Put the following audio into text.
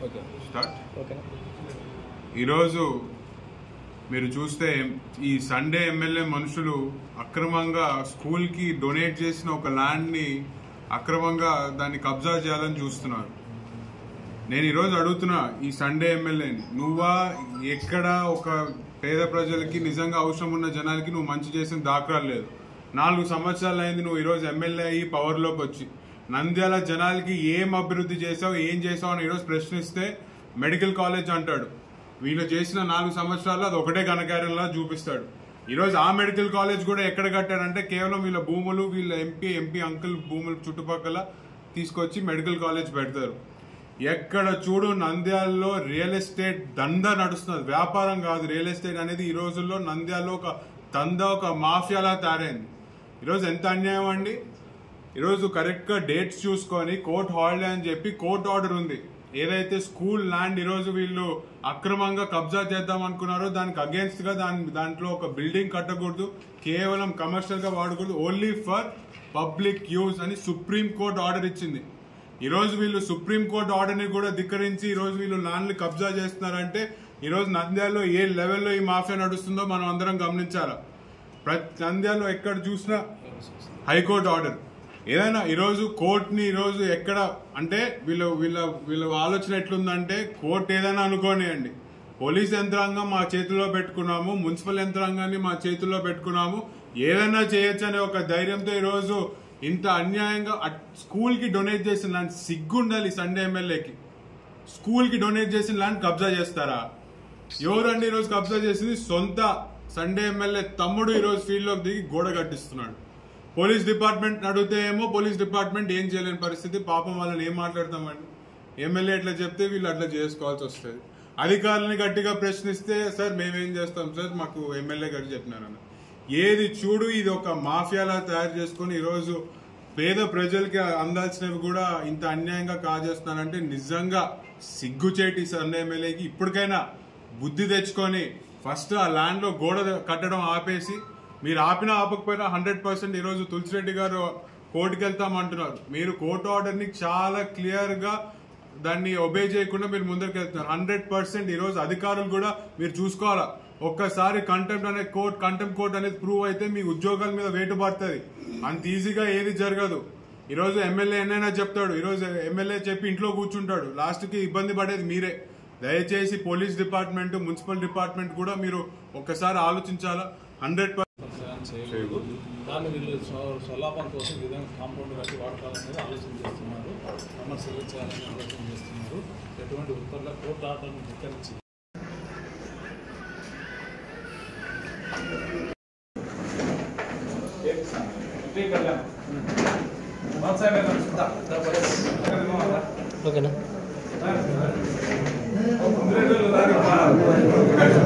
okay start ఓకేనా ఈరోజు మీరు చూస్తే ఈ సండే ఎమ్మెల్యే మనుషులు అక్రమంగా స్కూల్కి డొనేట్ చేసిన ఒక ల్యాండ్ని అక్రమంగా దాన్ని కబ్జా చేయాలని చూస్తున్నారు నేను ఈరోజు అడుగుతున్నా ఈ సండే ఎమ్మెల్యేని నువ్వా ఎక్కడ ఒక పేద ప్రజలకి నిజంగా అవసరం ఉన్న జనాలకి నువ్వు మంచి చేసిన దాఖలాలు లేదు నాలుగు సంవత్సరాలు అయింది నువ్వు ఈరోజు ఎమ్మెల్యే అయ్యి పవర్లోకి వచ్చి నంద్యాల జనాలకి ఏం అభివృద్ధి చేసావు ఏం చేసావు అని ఈరోజు ప్రశ్నిస్తే మెడికల్ కాలేజ్ అంటాడు వీళ్ళు చేసిన నాలుగు సంవత్సరాలు అది ఒకటే ఘనకార్యంలా చూపిస్తాడు ఈరోజు ఆ మెడికల్ కాలేజ్ కూడా ఎక్కడ కట్టారంటే కేవలం వీళ్ళ భూములు వీళ్ళ ఎంపీ ఎంపీ అంకుల్ భూములు చుట్టుపక్కల తీసుకొచ్చి మెడికల్ కాలేజ్ పెడతారు ఎక్కడ చూడు నంద్యాలలో రియల్ ఎస్టేట్ దందా నడుస్తున్నది వ్యాపారం కాదు రియల్ ఎస్టేట్ అనేది ఈ రోజుల్లో నంద్యాలలో ఒక దందా ఒక మాఫియాలా తయారైంది ఈరోజు ఎంత అన్యాయం అండి ఈరోజు కరెక్ట్గా డేట్స్ చూసుకొని కోర్ట్ హాలిడే అని చెప్పి కోర్ట్ ఆర్డర్ ఉంది ఏదైతే స్కూల్ ల్యాండ్ ఈరోజు వీళ్ళు అక్రమంగా కబ్జా చేద్దాం అనుకున్నారో దానికి అగేన్స్ట్ గా దాని దాంట్లో ఒక బిల్డింగ్ కట్టకూడదు కేవలం కమర్షియల్ గా వాడకూడదు ఓన్లీ ఫర్ పబ్లిక్ యూజ్ అని సుప్రీం కోర్ట్ ఆర్డర్ ఇచ్చింది ఈ రోజు వీళ్ళు సుప్రీం కోర్ట్ ఆర్డర్ ని కూడా ధిక్కరించి ఈ రోజు వీళ్ళు ల్యాండ్లు కబ్జా చేస్తున్నారంటే ఈ రోజు నంద్యాలలో ఏ లెవెల్లో ఈ మాఫియా నడుస్తుందో మనం అందరం గమనించాలి ప్రతి నంద్యాలలో ఎక్కడ చూసినా హైకోర్టు ఆర్డర్ ఏదైనా ఈరోజు కోర్టుని ఈరోజు ఎక్కడ అంటే వీళ్ళు వీళ్ళ వీళ్ళ ఆలోచన ఎట్లుందంటే కోర్టు ఏదైనా అనుకోనియండి పోలీస్ యంత్రాంగం మా చేతుల్లో పెట్టుకున్నాము మున్సిపల్ యంత్రాంగాన్ని మా చేతుల్లో పెట్టుకున్నాము ఏదైనా చేయొచ్చు అనే ఒక ధైర్యంతో ఈరోజు ఇంత అన్యాయంగా అట్- స్కూల్కి డొనేట్ చేసిన ల్యాండ్ సిగ్గుండాలి సండే ఎమ్మెల్యేకి స్కూల్కి డొనేట్ చేసిన ల్యాండ్ కబ్జా చేస్తారా ఎవరండి ఈరోజు కబ్జా చేసింది సొంత సండే ఎమ్మెల్యే తమ్ముడు ఈరోజు ఫీల్డ్లోకి దిగి గోడ కట్టిస్తున్నాడు పోలీస్ డిపార్ట్మెంట్ అడిగితే ఏమో పోలీస్ డిపార్ట్మెంట్ ఏం చేయలేని పరిస్థితి పాపం వాళ్ళని ఏం మాట్లాడతామండి ఎమ్మెల్యే ఎట్లా చెప్తే వీళ్ళు అట్లా చేసుకోవాల్సి వస్తుంది అధికారులని గట్టిగా ప్రశ్నిస్తే సార్ మేమేం చేస్తాం సార్ మాకు ఎమ్మెల్యే గారు చెప్పినారని ఏది చూడు ఇది ఒక మాఫియాలా తయారు చేసుకొని ఈరోజు పేద ప్రజలకి అందాల్సినవి కూడా ఇంత అన్యాయంగా కాజేస్తున్నారంటే నిజంగా సిగ్గుచేటి సండే ఎమ్మెల్యేకి ఇప్పటికైనా బుద్ధి తెచ్చుకొని ఫస్ట్ ఆ ల్యాండ్ లో గోడ కట్టడం ఆపేసి మీరు ఆపినా ఆపకపోయినా హండ్రెడ్ పర్సెంట్ ఈరోజు తులసిరెడ్డి గారు కోర్టుకి వెళ్తామంటున్నారు మీరు కోర్టు ఆర్డర్ ని చాలా క్లియర్ గా దాన్ని ఒబే చేయకుండా మీరు ముందరికి వెళ్తున్నారు హండ్రెడ్ పర్సెంట్ ఈ రోజు అధికారులు కూడా మీరు చూసుకోవాలా ఒక్కసారి కంటెంప్ట్ అనే కోర్ట్ కంటెంప్ట్ కోర్ట్ అనేది ప్రూవ్ అయితే మీ ఉద్యోగాల మీద వేటు పడుతుంది అంత ఈజీగా ఏది జరగదు ఈ రోజు ఎమ్మెల్యే ఎన్నైనా చెప్తాడు ఈ రోజు ఎమ్మెల్యే చెప్పి ఇంట్లో కూర్చుంటాడు లాస్ట్ కి ఇబ్బంది పడేది మీరే దయచేసి పోలీస్ డిపార్ట్మెంట్ మున్సిపల్ డిపార్ట్మెంట్ కూడా మీరు ఒక్కసారి ఆలోచించాలా హండ్రెడ్ ప్రచారం చేయకూడదు దాన్ని వీళ్ళు స్వ- స్వలాభం కోసం ఈ విధంగా కాంపౌండ్ కట్టి వాడుకోవాలనేది ఆలోచన చేస్తున్నారు కమర్షియల్ చేయాలని ఆలోచన చేస్తున్నారు ఎటువంటి ఉత్తర్వుల కోర్టు ఆర్డర్ను ధిక్కరించి ఓకేనా